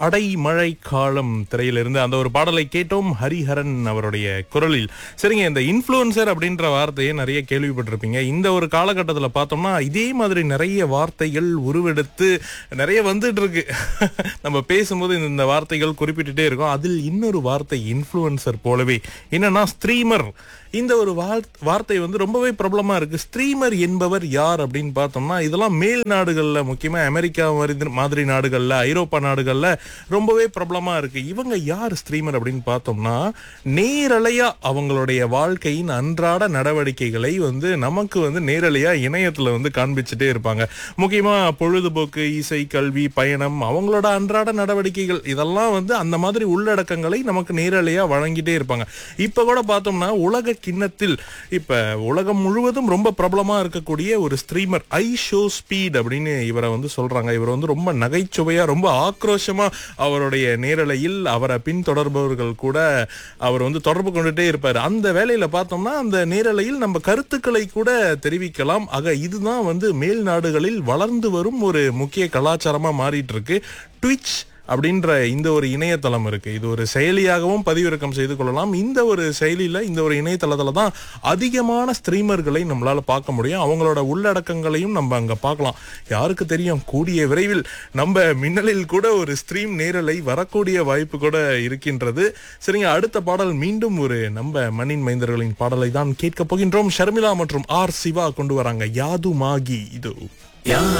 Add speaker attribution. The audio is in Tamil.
Speaker 1: அடைமழை காலம் திரையிலிருந்து அந்த ஒரு பாடலை கேட்டோம் ஹரிஹரன் அவருடைய குரலில் சரிங்க இந்த இன்ஃப்ளூயன்சர் அப்படின்ற வார்த்தையை நிறைய கேள்விப்பட்டிருப்பீங்க இந்த ஒரு காலகட்டத்தில் பார்த்தோம்னா இதே மாதிரி நிறைய வார்த்தைகள் உருவெடுத்து நிறைய வந்துட்டு இருக்கு நம்ம பேசும்போது இந்த- இந்த வார்த்தைகள் குறிப்பிட்டுட்டே இருக்கோம் அதில் இன்னொரு வார்த்தை இன்ஃப்ளூயன்சர் போலவே என்னன்னா ஸ்ட்ரீமர் இந்த ஒரு வார்- வார்த்தை வந்து ரொம்பவே பிரபலமா இருக்கு ஸ்ட்ரீமர் என்பவர் யார் அப்படின்னு பார்த்தோம்னா இதெல்லாம் மேல் நாடுகள்ல முக்கியமா அமெரிக்கா மாதிரி- மாதிரி நாடுகள்ல ஐரோப்பா நாடுகள்ல ரொம்பவே பிரபலமா இருக்கு இவங்க யார் ஸ்ட்ரீமர் அப்படின்னு பார்த்தோம்னா நேரலையா அவங்களுடைய வாழ்க்கையின் அன்றாட நடவடிக்கைகளை வந்து நமக்கு வந்து நேரலையா இணையத்துல வந்து காண்பிச்சுட்டே இருப்பாங்க முக்கியமா பொழுதுபோக்கு இசை கல்வி பயணம் அவங்களோட அன்றாட நடவடிக்கைகள் இதெல்லாம் வந்து அந்த மாதிரி உள்ளடக்கங்களை நமக்கு நேரலையா வழங்கிட்டே இருப்பாங்க இப்ப கூட பார்த்தோம்னா உலக கிண்ணத்தில் இப்ப உலகம் முழுவதும் ரொம்ப பிரபலமா இருக்கக்கூடிய ஒரு ஸ்ட்ரீமர் ஐ ஷோ ஸ்பீட் அப்படின்னு இவரை வந்து சொல்றாங்க இவர் வந்து ரொம்ப நகைச்சுவையா ரொம்ப ஆக்ரோஷமா அவருடைய நேரலையில் அவரை பின்தொடர்பவர்கள் கூட அவர் வந்து தொடர்பு கொண்டுட்டே இருப்பார் அந்த வேலையில பார்த்தோம்னா அந்த நேரலையில் நம்ம கருத்துக்களை கூட தெரிவிக்கலாம் ஆக இதுதான் வந்து மேல் நாடுகளில் வளர்ந்து வரும் ஒரு முக்கிய கலாச்சாரமா மாறிட்டு இருக்கு ட்விச் அப்படின்ற இந்த ஒரு இணையதளம் இருக்கு இது ஒரு செயலியாகவும் பதிவிறக்கம் செய்து கொள்ளலாம் இந்த ஒரு செயலியில இந்த ஒரு இணையதளத்துல தான் அதிகமான ஸ்ட்ரீமர்களை நம்மளால பார்க்க முடியும் அவங்களோட உள்ளடக்கங்களையும் நம்ம அங்க பார்க்கலாம் யாருக்கு தெரியும் கூடிய விரைவில் நம்ம மின்னலில் கூட ஒரு ஸ்ட்ரீம் நேரலை வரக்கூடிய வாய்ப்பு கூட இருக்கின்றது சரிங்க அடுத்த பாடல் மீண்டும் ஒரு நம்ம மண்ணின் மைந்தர்களின் பாடலை தான் கேட்க போகின்றோம் ஷர்மிளா மற்றும் ஆர் சிவா கொண்டு வராங்க யாது மாகி இது
Speaker 2: யார்